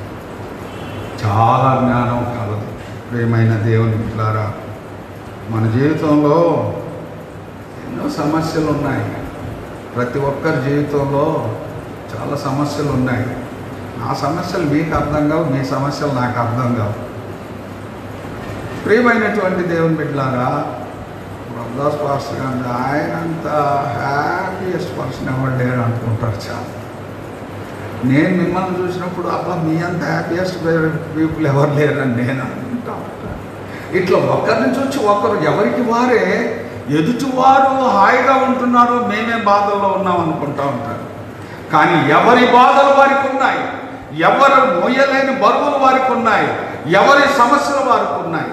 చాలా జ్ఞానం కలదు ప్రియమైన దేవుని పిల్లారా మన జీవితంలో ఎన్నో సమస్యలు ఉన్నాయి ప్రతి ఒక్కరి జీవితంలో చాలా సమస్యలు ఉన్నాయి నా సమస్యలు మీకు అర్థం కావు మీ సమస్యలు నాకు అర్థం కావు ప్రియమైనటువంటి దేవుని బిడ్డలారా ప్రభాస్ పాస్టర్ గారు ఆయన అంత హ్యాపీయెస్ట్ పర్సన్ ఎవరు లేరు అనుకుంటారు చాలా నేను మిమ్మల్ని చూసినప్పుడు అబ్బా మీ అంత హ్యాపీయెస్ట్ పీపుల్ ఎవరు లేరని నేను అనుకుంటా ఉంటాను ఇట్లా ఒకరిని చూసి ఒకరు ఎవరికి వారే ఎదుటివారు హాయిగా ఉంటున్నారు మేమే బాధల్లో ఉన్నాం అనుకుంటా ఉంటారు కానీ ఎవరి బాధలు వారికి ఉన్నాయి ఎవరు మొయ్యలేని బరువులు వారికి ఉన్నాయి ఎవరి సమస్యలు వారికి ఉన్నాయి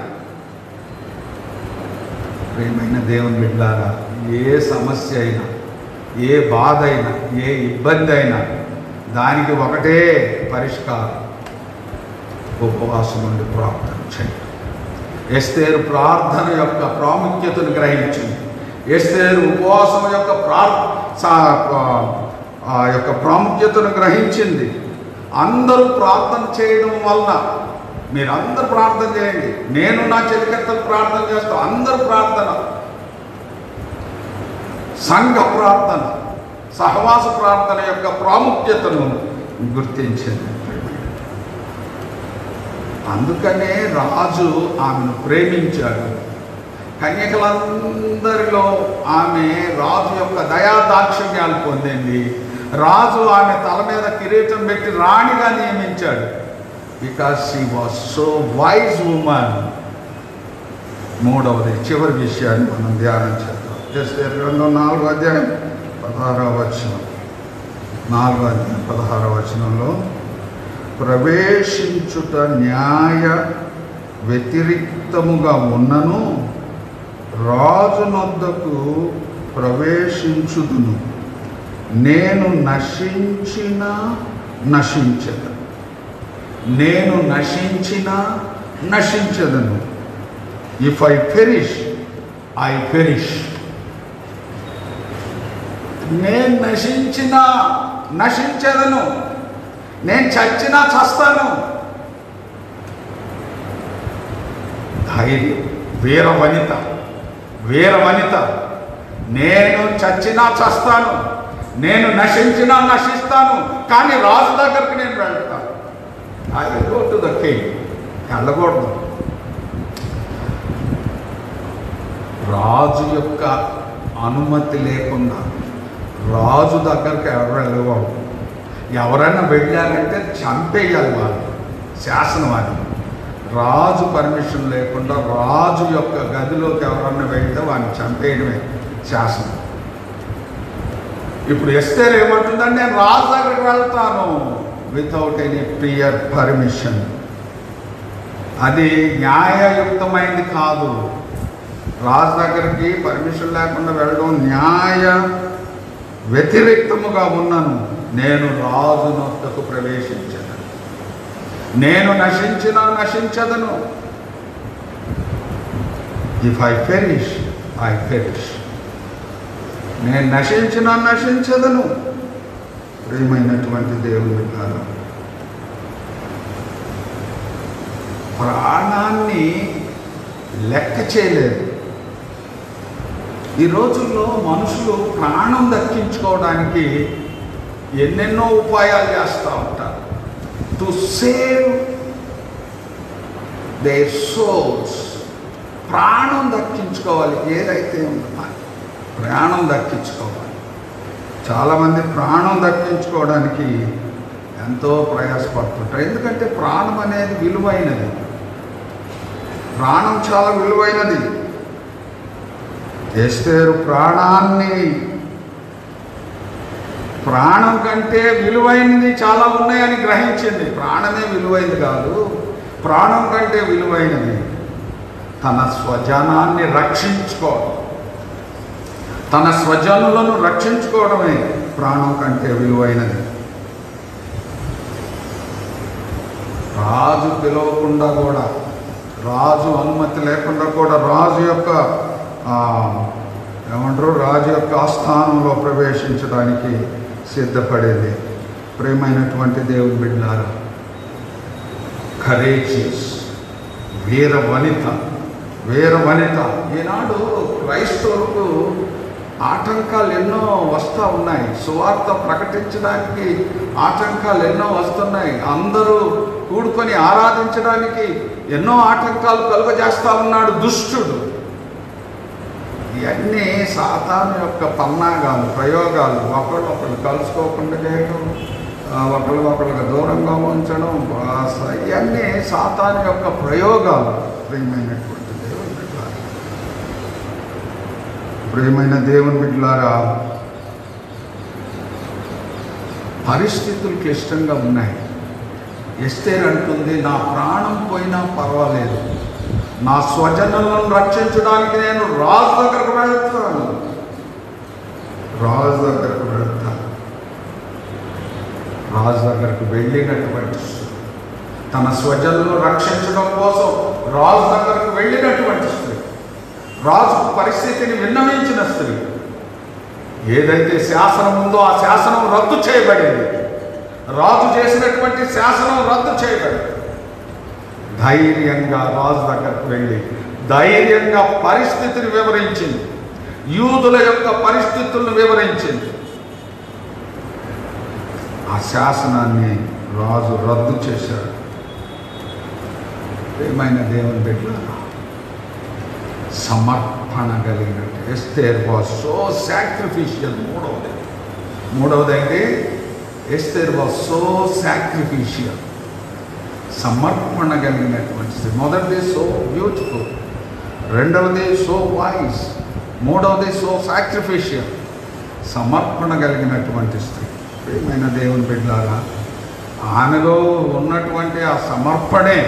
ప్రేమైన దేవుని బిడ్డారా ఏ సమస్య అయినా ఏ బాధ అయినా ఏ ఇబ్బంది అయినా దానికి ఒకటే పరిష్కారం ఉపవాసం నుండి ప్రార్థన చేయండి ఎస్తేరు ప్రార్థన యొక్క ప్రాముఖ్యతను గ్రహించింది ఎస్తేరు ఉపవాసం యొక్క ప్రార్ సా- ఆ యొక్క ప్రాముఖ్యతను గ్రహించింది అందరూ ప్రార్థన చేయడం వలన మీరందరూ ప్రార్థన చేయండి నేను నా చెలికత్తలు ప్రార్థన చేస్తాను అందరూ ప్రార్థన సంఘ ప్రార్థన సహవాస ప్రార్థన యొక్క ప్రాముఖ్యతను గుర్తించింది అందుకనే రాజు ఆమెను ప్రేమించాడు కన్యకలందరిలో ఆమె రాజు యొక్క దయా దాక్షిణ్యాలు పొందింది రాజు ఆమె తల మీద కిరీటం పెట్టి రాణిగా నియమించాడు because she was so wise woman మూడవది చివరి విషయాన్ని మనం ధ్యానం చేద్దాం జస్ట్ రెండో నాలుగో అధ్యాయం పదహారవ వచనం నాలుగో అధ్యాయం పదహారవ వచనంలో ప్రవేశించుట న్యాయ వ్యతిరిక్తముగా ఉన్నను రాజునొద్దకు ప్రవేశించుదును నేను నశించిన నశించదను నేను నశించిన నశించదను if I perish I perish నేను నశించిన నశించదను నేను చచ్చినా చస్తాను ధైర్యం వీర వనిత వీర వనిత నేను చచ్చినా చస్తాను నేను నశించినా నశిస్తాను కానీ రాజు దగ్గరికి నేను వెళ్తాను I go to the king వెళ్ళకూడదు రాజు యొక్క అనుమతి లేకుండా రాజు దగ్గరికి ఎవరు వెళ్ళకూడదు ఎవరైనా వెళ్ళారంటే చంపేయాలి వాళ్ళు శాసనం అది రాజు పర్మిషన్ లేకుండా రాజు యొక్క గదిలోకి ఎవరన్నా వెళ్తే వాడిని చంపేయడమే శాసనం ఇప్పుడు ఎస్తేర్ ఏమంటుందంటే నేను రాజు దగ్గరికి వెళ్తాను వితౌట్ ఎనీ ప్రియర్ పర్మిషన్ అది న్యాయయుక్తమైంది కాదు రాజు దగ్గరికి పర్మిషన్ లేకుండా వెళ్ళడం న్యాయ వ్యతిరేక్తముగా ఉన్నాను నేను రాజు నొద్దకు ప్రవేశించను నేను నశించిన నశించదను if I perish I perish నేను నశించిన నశించదను ప్రియమైనటువంటి దేవుని కాలం ప్రాణాన్ని లెక్క చేయలేదు ఈ రోజుల్లో మనుషులు ప్రాణం దక్కించుకోవడానికి ఎన్నెన్నో ఉపాయాలు చేస్తూ ఉంటారు టు సేవ్ దేర్ సోల్స్ ప్రాణం దక్కించుకోవాలి ఏదైతే ఉందో ప్రాణం దక్కించుకోవాలి చాలామంది ప్రాణం దక్కించుకోవడానికి ఎంతో ప్రయాసపడుతుంటారు ఎందుకంటే ప్రాణం అనేది విలువైనది ప్రాణం చాలా విలువైనది ఎస్తేరు ప్రాణాన్ని ప్రాణం కంటే విలువైనది చాలా ఉన్నాయని గ్రహించింది ప్రాణమే విలువైనది కాదు ప్రాణం కంటే విలువైనది తన స్వజనాన్ని రక్షించుకోవడం తన స్వజనులను రక్షించుకోవడమే ప్రాణం కంటే విలువైనది రాజు పిలవకుండా కూడా రాజు అనుమతి లేకుండా కూడా రాజు యొక్క ఆ, ఏమంటారు రాజు యొక్క ఆస్థానంలో ప్రవేశించడానికి సిద్ధపడేది ప్రేమైనటువంటి దేవుని బిడ్డారా కరేజియస్ వీర వనిత వీర వనిత ఈనాడు క్రైస్తవులకు ఆటంకాలు ఎన్నో వస్తూ ఉన్నాయి సువార్త ప్రకటించడానికి ఆటంకాలు ఎన్నో వస్తున్నాయి అందరూ కూడుకొని ఆరాధించడానికి ఎన్నో ఆటంకాలు కలుగజేస్తా ఉన్నాడు దుష్టుడు ఇవన్నీ సాతాను యొక్క పన్నాగాలు ప్రయోగాలు ఒకళ్ళొకళ్ళు కలుసుకోకుండా చేయడం ఆ, ఒకళ్ళు ఒకళ్ళకి దూరంగా ఉంచడం ఆ, స- ఇవన్నీ సాతాను యొక్క ప్రయోగాలు ప్రియమైనటువంటి దేవుని బిడ్డలారా ప్రియమైన దేవుని బిడ్డలారా పరిస్థితులు క్లిష్టంగా ఉన్నాయి ఎస్తేర్ అంటుంది నా ప్రాణం పోయినా పర్వాలేదు నా స్వజనులను రక్షించడానికి నేను రాజు దగ్గరకు వెళ్తాను రాజు దగ్గరకు వెళ్తాను రాజు దగ్గరకు వెళ్ళినటువంటి స్త్రీ. తన స్వజనులను రక్షించడం కోసం రాజు దగ్గరకు వెళ్ళినటువంటి స్త్రీ రాజు పరిస్థితిని విన్నవించిన స్త్రీ ఏదైతే శాసనం ఉందో ఆ శాసనం రద్దు చేయబడింది రాజు చేసినటువంటి శాసనం రద్దు చేయబడింది ధైర్యంగా రాజు దగ్గరకు వెళ్ళి ధైర్యంగా పరిస్థితిని వివరించింది యూదుల యొక్క పరిస్థితులను వివరించింది ఆ శాసనాన్ని రాజు రద్దు చేశాడు ఏమైన దేవుని బిడ్డ సమర్పణ కలిగినట్టు ఎస్తేర్ వాజ్ సో సాక్రిఫిషియల్ మూడవది మూడవది అయితే ఎస్తేర్ వాజ్ సో సాక్రిఫిషియల్ సమర్పణ కలిగినటువంటి స్త్రీ మొదటిది సో బ్యూటిఫుల్ రెండవది సో వాయిస్ మూడవది సో సాక్రిఫిషియల్ సమర్పణ కలిగినటువంటి స్త్రీ ప్రియమైన దేవుని బిడ్డారా ఆమెలో ఉన్నటువంటి ఆ సమర్పణే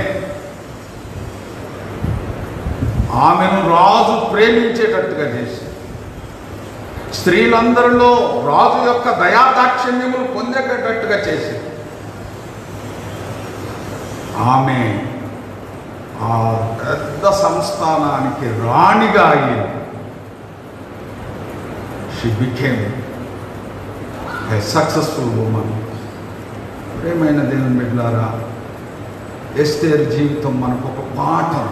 ఆమెను రాజు ప్రేమించేటట్టుగా చేసి స్త్రీలందరిలో రాజు యొక్క దయాదాక్షిణ్యములు పొందేటట్టుగా చేసి ఆమె ఆ పెద్ద సంస్థానానికి రాణిగా అయ్యింది she became a successful women ప్రేమైన దేవుని బిడ్డారా ఎస్తేర్ జీవితం మనకు ఒక పాఠం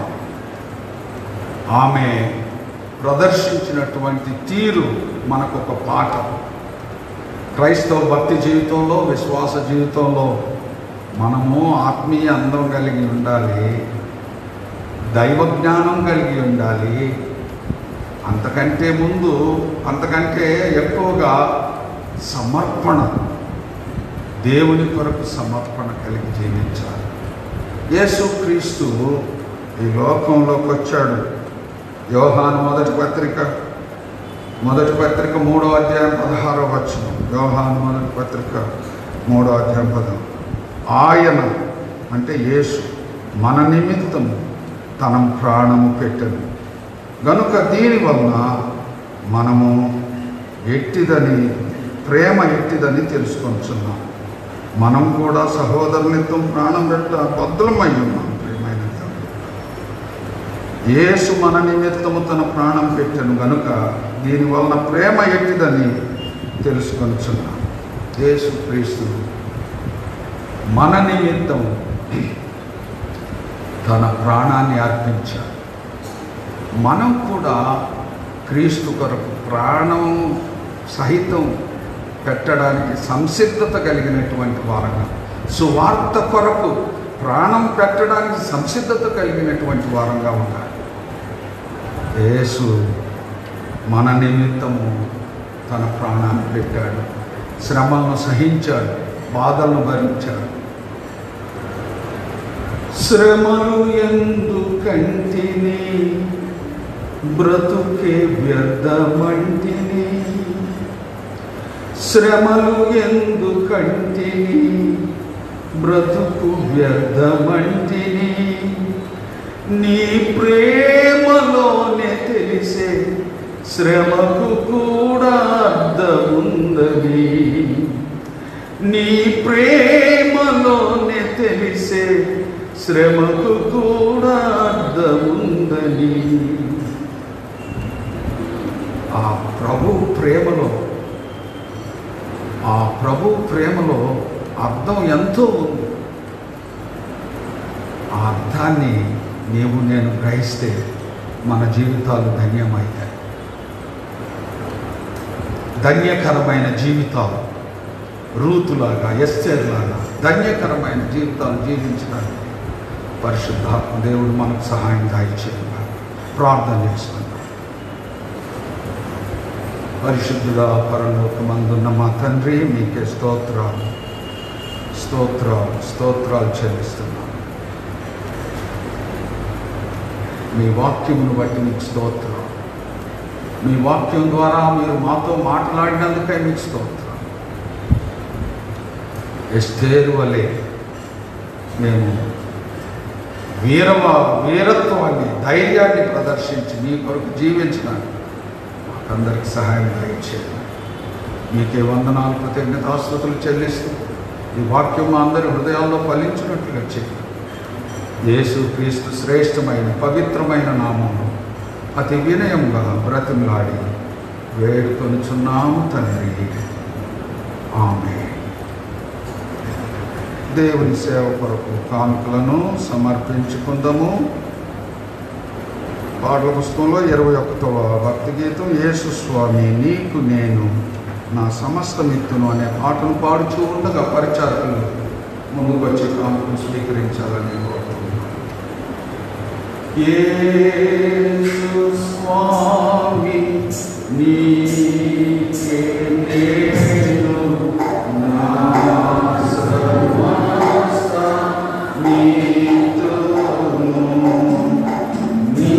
ఆమె ప్రదర్శించినటువంటి తీరు మనకు ఒక పాఠం క్రైస్తవ భక్తి జీవితంలో విశ్వాస జీవితంలో మనము ఆత్మీయ అందం కలిగి ఉండాలి దైవ జ్ఞానం కలిగి ఉండాలి అంతకంటే ముందు అంతకంటే ఎక్కువగా సమర్పణ దేవుని కొరకు సమర్పణ కలిగి జీవించాలి యేసుక్రీస్తు ఈ లోకంలోకి వచ్చాడు యోహాను మొదటి పత్రిక మొదటి పత్రిక మూడో అధ్యాయం పదహారో వచనం యోహాను మొదటి పత్రిక మూడో అధ్యాయం పదం ఆయన అంటే యేసు మన నిమిత్తము తన ప్రాణము పెట్టను గనుక దీని వలన మనము ఎట్టిదని ప్రేమ ఎట్టిదని తెలుసుకొంచున్నాం మనం కూడా సహోదరునిత్వం ప్రాణం పెట్ట బద్దులమై ఉన్నాం ప్రియమైన దేవుడు యేసు మన నిమిత్తము తన ప్రాణం పెట్టను గనుక దీని వలన ప్రేమ ఎట్టిదని తెలుసుకొనిచున్నాం యేసు క్రీస్తు మన నిమిత్తం తన ప్రాణాన్ని అర్పించాడు మనం కూడా క్రీస్తు కొరకు ప్రాణం సహితం పెట్టడానికి సంసిద్ధత కలిగినటువంటి వారంగా సువార్త కొరకు ప్రాణం పెట్టడానికి సంసిద్ధత కలిగినటువంటి వారంగా ఉండాలి యేసు మన నిమిత్తము తన ప్రాణాన్ని పెట్టాడు శ్రమలను సహించాడు బాధలను భరించాడు శ్రమలు ఎందుకంటిని బ్రతుకే వ్యర్థమంటిని శ్రమలు ఎందుకంటిని బ్రతుకు వ్యర్థమంటిని నీ ప్రేమలోనే తెలిసే శ్రమకు కూడా అర్థముందని నీ ప్రేమలోనే తెలిసే శ్రమకు కూడా అర్థముందని ఆ ప్రభు ప్రేమలో ఆ ప్రభు ప్రేమలో అర్థం ఎంతో ఉంది ఆ అర్థాన్ని నీవు నేను గ్రహిస్తే మన జీవితాలు ధన్యమవుతాయి ధన్యకరమైన జీవితాలు రూతులాగా ఎస్టేర్లాగా ధన్యకరమైన జీవితాలు జీవించడానికి పరిశుద్ధాత్మ దేవుడు మనకు సహాయం దాయిచ్చేలా ప్రార్థన చేసుకుందాం పరిశుద్ధుడా పరలోకమందున్న మా తండ్రి మీకే స్తోత్రాలు స్తోత్రాలు స్తోత్రాలు చెల్లిస్తున్నాను మీ వాక్యమును బట్టి మీకు స్తోత్రం మీ వాక్యం ద్వారా మీరు మాతో మాట్లాడినందుకై మీకు స్తోత్రం ఎస్టేరు వలె మేము వీరవ వీరత్వాన్ని ధైర్యాన్ని ప్రదర్శించి మీ కొరకు జీవించడానికి మాకందరికి సహాయం దయచేయండి మీకే వందనాలు కృతజ్ఞతాస్తుతులు చెల్లిస్తూ ఈ వాక్యం మా అందరి హృదయాల్లో ఫలించినట్లుగా చేయండి యేసు క్రీస్తు శ్రేష్టమైన పవిత్రమైన నామంలో అతి వినయంగా బ్రతిమలాడి వేడుకొనుచున్నాము తండ్రి ఆమె దేవుని సేవ కొరకు కానుకలను సమర్పించుకుందాము పాటల పుస్తకంలో ఇరవై ఒకటవ భక్తి గీతం యేసు స్వామి నీకు నేను నా సమస్త మిత్తును అనే పాటను పాడుచూ ఉండగా పరిచారకులు ముందుకు వచ్చి కానుకను స్వీకరించాలని కోరుతున్నాను యేసు స్వామి నీకే నేను నా సమస్త మిత్తును నీ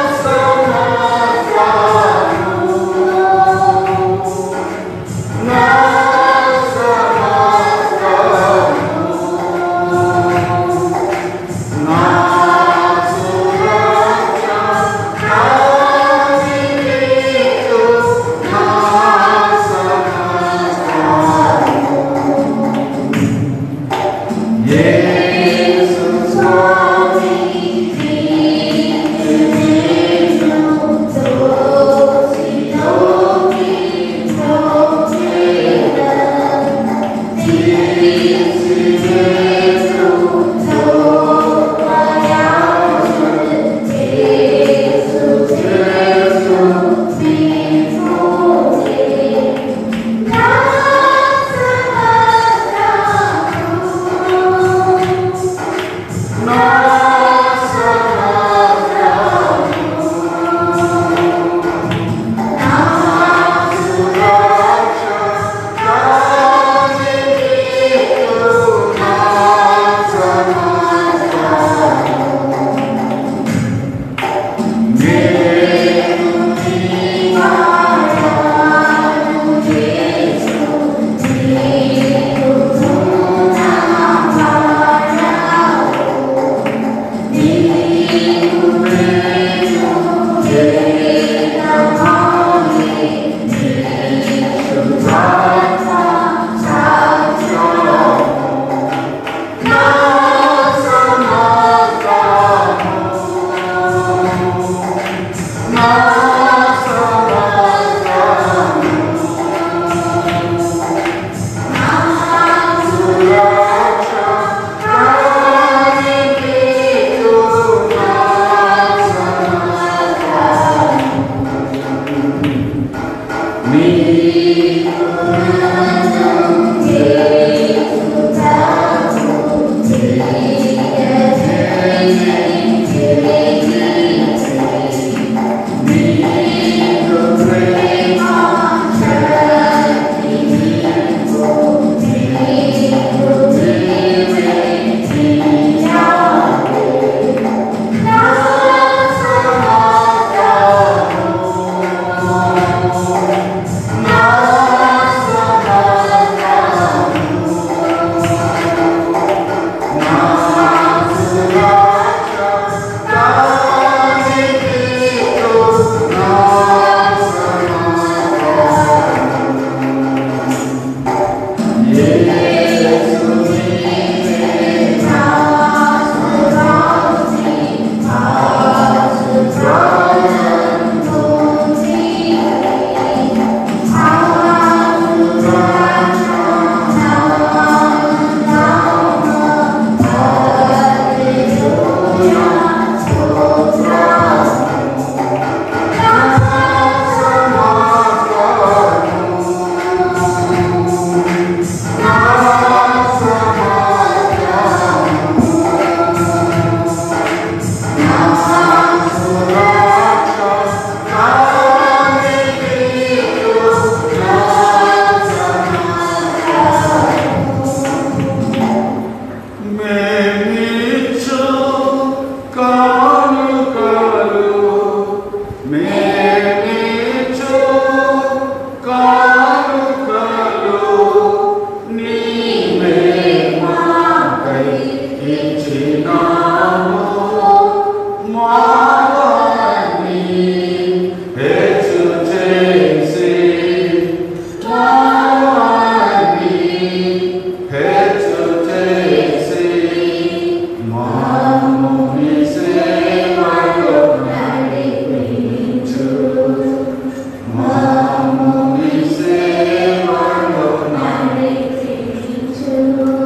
నా మేమిచ్చు కానుకలు మేమిచ్చు కానుకలు నీవే మాకై ఇచ్చినావు మావాణి హెచ్చు చేసి మావాణి హెచ్చు చేసి మాము నీ సేవలో నడిపించు మాము నీ సేవలో నడిపించు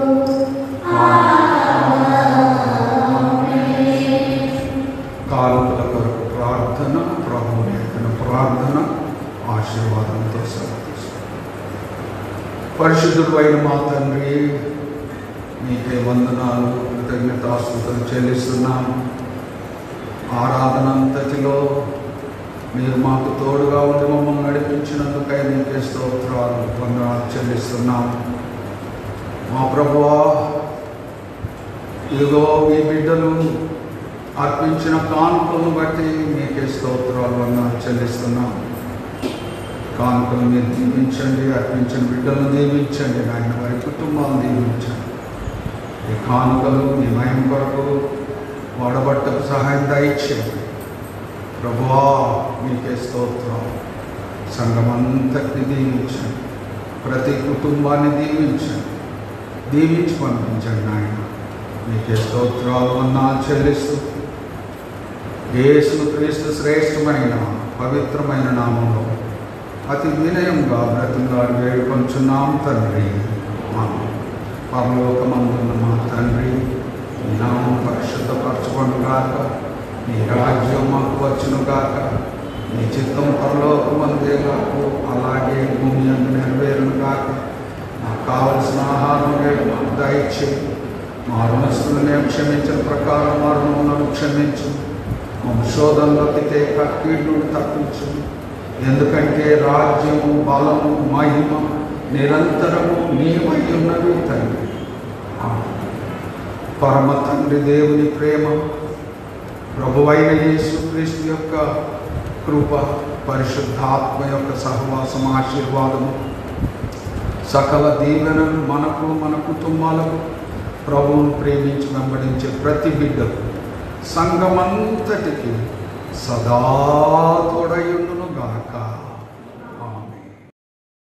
కాలుకల కొరకు ప్రార్థన ప్రభు నేర్పిన ప్రార్థన ఆశీర్వాదంతో సమర్పిస్తాం పరిశుద్ధుడు అయిన మా తండ్రి నీకే వందనాలు కృతజ్ఞతాస్తుతులు చెల్లిస్తున్నాము ఆరాధన అంతటిలో మీరు మాకు తోడుగా ఉండి మమ్మల్ని నడిపించినందుకై నీకే స్తోత్రాలు వందనాలు చెల్లిస్తున్నాము మా ప్రభువా ఇదిగో మీ బిడ్డలు అర్పించిన కానుకలను బట్టి మీకే స్తోత్రాలు వందనాలు చెల్లిస్తున్నాము కానుకలు మీరు దీవించండి అర్పించిన బిడ్డలను దీవించండి నాయన వారి కుటుంబాలను దీవించండి ఈ కానుకలు మీ మహిమ కొరకు వాడబట్టకు సహాయం దయచేయండి ప్రభువా మీకే స్తోత్రం సంఘమంతటిని దీవించండి ప్రతి కుటుంబాన్ని దీవించండి దీవించి పంపించండి నాయన మీకే స్తోత్రాలు వందనాలు చెల్లిస్తూ యేసు క్రీస్తు శ్రేష్టమైన పవిత్రమైన నామంలో అతి వినయంగా బ్రతిమలాడి వేడుకొంచున్నాం తండ్రి ఆమేన్. పరలోకమందున్న మా తండ్రి మీ నామం పరిశుద్ధపరచబడు గాక నీ రాజ్యం మాకు వచ్చును గాక నీ చిత్తం పరలోకమందే గాక అలాగే భూమి అందు నెరవేరును గాక మాకు కావలసిన ఆహారం రేపు మాకు దయచేయి మా రుణస్తులను క్షమించిన ప్రకారం మా రుణములను క్షమించు మా శోధనలోకి తేక కీడును తప్పించు ఎందుకంటే రాజ్యము బలము మహిమ నిరంతరము నీవై ఉన్నవి తండ్రి ఆమేన్. పరమ తండ్రి దేవుని ప్రేమ ప్రభువైన యేసుక్రీస్తు యొక్క కృప పరిశుద్ధాత్మ యొక్క సహవాసం ఆశీర్వాదము సకల దీవెనలు మనకు మన కుటుంబాలకు ప్రభువును ప్రేమించి వెంబడించే ప్రతి బిడ్డకు సంఘమంతటికి సదా తోడయుండును గాక